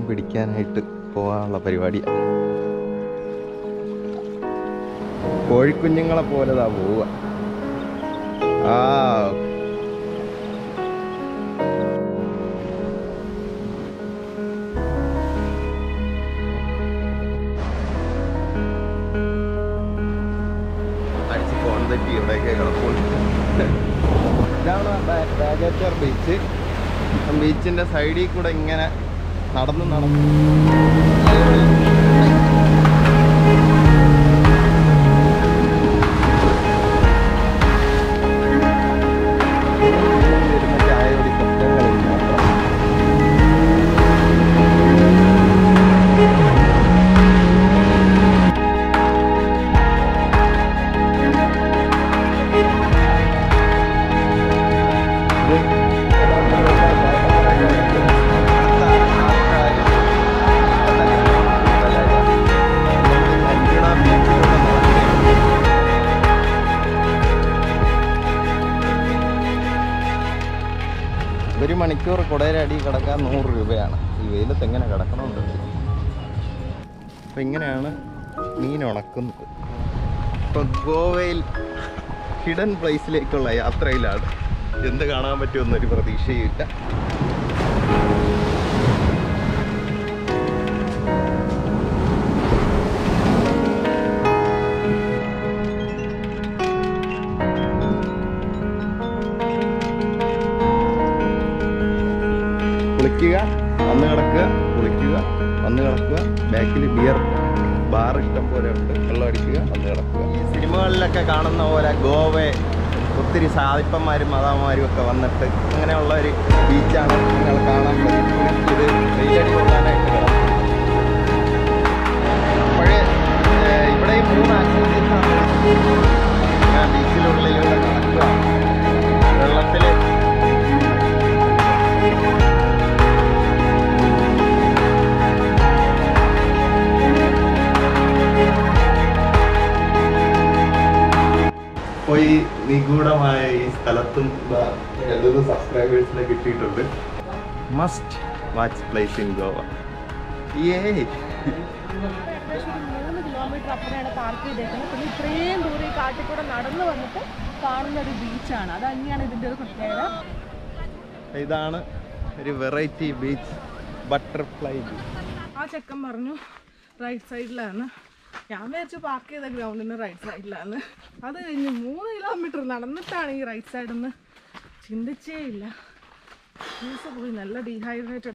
പിടിക്കാനായിട്ട് പോകാനുള്ള പരിപാടിയാണ് കോഴിക്കുഞ്ഞുങ്ങളെ പോലെതാ പോവുക ആ അടിച്ച് കോൺതെറ്റി ഇവിടെയൊക്കെ കിടപ്പുണ്ട് ഇതാണ് ബാഗേറ്റർ ബീച്ച് ബീച്ചിന്റെ സൈഡിൽ കൂടെ ഇങ്ങനെ നടന്ന് നടന്ന് വരുന്ന ചായയുടെ ശബ്ദങ്ങളിൽ മാത്രം ഒരു മണിക്കൂർ കുടയുടെ അടി കിടക്കാൻ നൂറ് രൂപയാണ് ഈ വെയിലത്ത് എങ്ങനെ കിടക്കണമെന്നുണ്ട് അപ്പം ഇങ്ങനെയാണ് മീൻ ഉണക്കുന്നത് ഇപ്പം ഗോവയിൽ ഹിഡൻ പ്ലേസിലേക്കുള്ള യാത്രയിലാണ് എന്ത് കാണാൻ പറ്റുമെന്നൊരു പ്രതീക്ഷയുമില്ല കുളിക്കുക വന്ന് കിടക്കുക കുളിക്കുക വന്ന് കിടക്കുക ബാക്കിൽ ബിയർ ബാർ ഇഷ്ടം പോലെ ഉണ്ട് വെള്ളം അടിക്കുക വന്ന് കിടക്കുക ഈ സിനിമകളിലൊക്കെ കാണുന്ന പോലെ ഗോവ ഒത്തിരി സാധിപ്പന്മാരും മാതാമാരും ഒക്കെ വന്നിട്ട് അങ്ങനെയുള്ള ഒരു ബീച്ചാണ് നിങ്ങൾ കാണാൻ പറ്റുന്നത് ഇത് വെയിലടി കൊള്ളാനായിട്ട് കിടക്കും അപ്പോഴേ ഇവിടെ ഈ മൂന്ന് ആക്ടിവിറ്റീസാണ് ബീച്ചിനുള്ളിലൂടെ നടക്കുക വെള്ളത്തിൽ അപ്പോൾ ഈ നിഗൂഢമായ ഈ സ്ഥലത്തും ദാ രണ്ടു സബ്സ്ക്രൈബേഴ്സിനെ കിട്ടിയിട്ടുണ്ട് must watch place in Goa ഏ ഏകദേശം ഒരു മൂന്ന് കിലോമീറ്റർ അപ്പുറമാണ് പാർക്ക് ചെയ്തേക്കുന്നത് പിന്നെ ഇത്രയും ദൂരം ഈ കാട്ടിൽ കൂടെ നടന്നു വന്നിട്ട് കാണുന്ന ഒരു ബീച്ചാണ് അത് തന്നെയാണ് ഇതിൻ്റെ ഒരു പ്രത്യേകത ഇതാണ് ഒരു വെറൈറ്റി ബീച്ച് ബട്ടർഫ്ലൈ ബീച്ച് ആ ചെക്കൻ പറഞ്ഞു റൈറ്റ് സൈഡിലാണ് ഞാൻ വിചാരിച്ചു പാർക്ക് ചെയ്ത ഗ്രൗണ്ടിന് റൈറ്റ് സൈഡിലാണ് അത് കഴിഞ്ഞ് മൂന്ന് കിലോമീറ്റർ നടന്നിട്ടാണ് ഈ റൈറ്റ് സൈഡിൽ നിന്ന് ചിന്തിച്ചേ ഇല്ല ജ്യൂസ് പോയി നല്ല ഡീഹൈഡ്രേറ്റഡ്